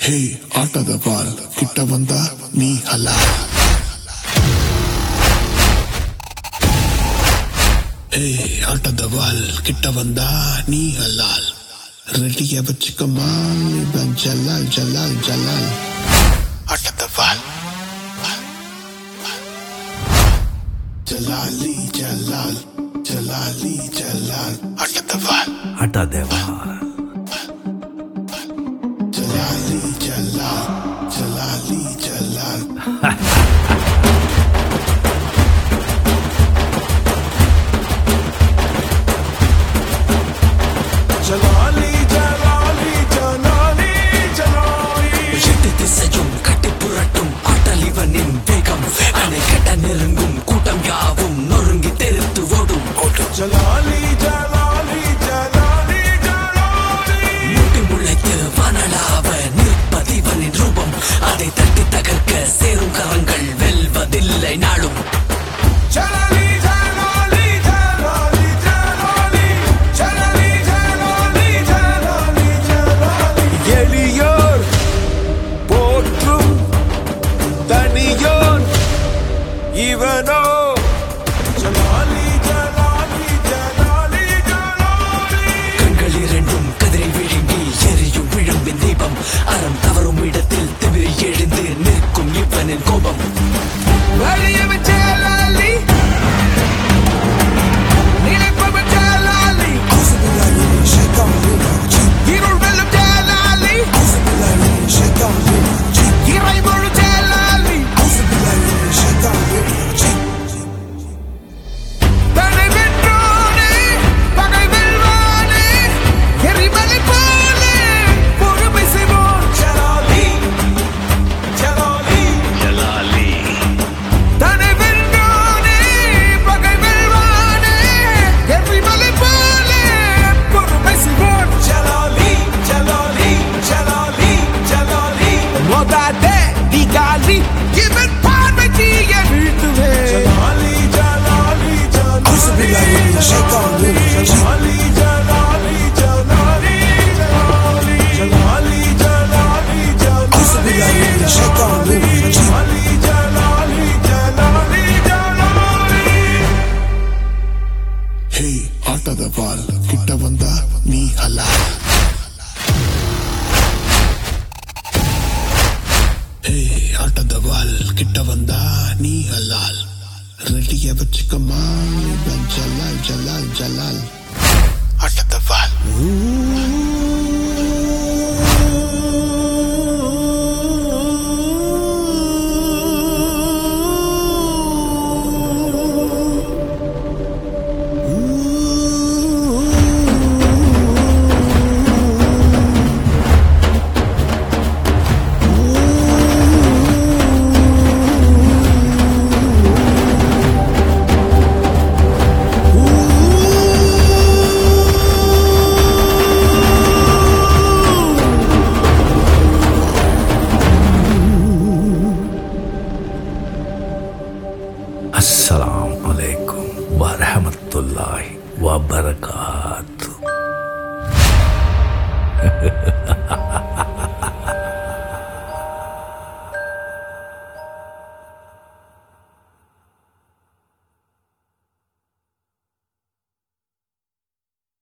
ಹೇ ಆಟದ ಬಾಲ್ ಕಿಟ್ಟ ಬಂದ ನೀ ಹಲ ಹೇ ಆಟದ ಬಾಲ್ ಕಿಟ್ಟ ಬಂದ ನೀ ಹಲಾಲ್ ರೆಡಿಯ ಬಚ್ಚಿಕ ಮಾಲಿ ಬನ್ ಜಲಾಲ್ ಜಲಾಲ್ ಜಲಾಲ್ ಆಟದ ಬಾಲ್ ಜಲಾಲಿ ಜಲಾಲ್ ಜಲಾಲಿ ಜಲಾಲ್ ಆಟದ ಬಾಲ್ ಆಟ ದೇವ ಜಲಾಲಿ ಜಲಾಲ್ ಜಲಾಲಿ ಜಲಾಲ್ ஜலாலி ஜலாலி ஜலாலி ஜலாலி எட்டு திசையும் கட்டி புரட்டும் ஆட்டல் இவனின் வேகம் அணை கட்ட நெருங்கும் கூட்டம் யாவும் நொறுங்கி தெரித்து ஓடும் ஜலாலி ஜலாலி ஜலாலி ஜலாலி முட்டி முளைத்து வனலாவ நிற்பதிவனின் ரூபம் அதை தட்டி தகர்க்க சேரும் கரங்கள் வெல்வதில்லை நாளும் ஜலாலி ஜலாலி ஜலாலி ஜலாலி ஜலாலி ஜலாலி ஜலாலி ஜலாலி எளியோர் போற்றும் தனியோன் இவனோ ஜலாலி ஜலாலி ஜலாலி ஜலாலி கண்கள் இரண்டும் கதிரை விழுங்கி எரியும் விழும்பின் தீபம் அறம் தவறும் இடத்தில் திமிரி எழுந்து நிற்கும் இவனின் கோபம் வலியவன் ஜலாலி நினைப்பவன் ஜலாலி இருள் வெல்லும் ஜலாலி இறைமுழு ஜலாலி தடை வென்றோனே பகை வெல்வானே எரிமலை போலே பொறுமை செய்வோம் ஜலாலி ஜலாலி தடை வென்றோனே பகை வெல்வானே எரிமலை போலே பொறுமை செய்வோம் ஜலாலி ஜலாலி ஜலாலி ஜலாலி மோதாதே திகாலி இவன் பார்வை தீய வீழ்த்துவே ஜலாலி ஜலாலி ஜலாலி ஜலாலி ஜலாலி ஜலாலி ஜலாலி ஜலாலி ஜலாலி ஜலாலி ஜலாலி ஜலாலி ஜலாலி ஜலாலி ಹೇ ಆಟದ ಬಾಲ್ ಕಿಟ್ಟ ಬಂದ ನೀ ಹಲ ಹೇ ಆಟದ ಬಾಲ್ ಕಿಟ್ಟ ಬಂದ ನೀ ಹಲಾಲ್ ರೆಡಿಯ ಬಚ್ಚಿಕ ಮಾಲಿ ಬನ್ ಜಲಾಲ್ ಜಲಾಲ್ ಜಲಾಲ್ ಆಟದ ಬಾಲ್ அஸ்ஸலாம் அலைக்கும் வரஹமத்துல்லாஹி வபரகாத்து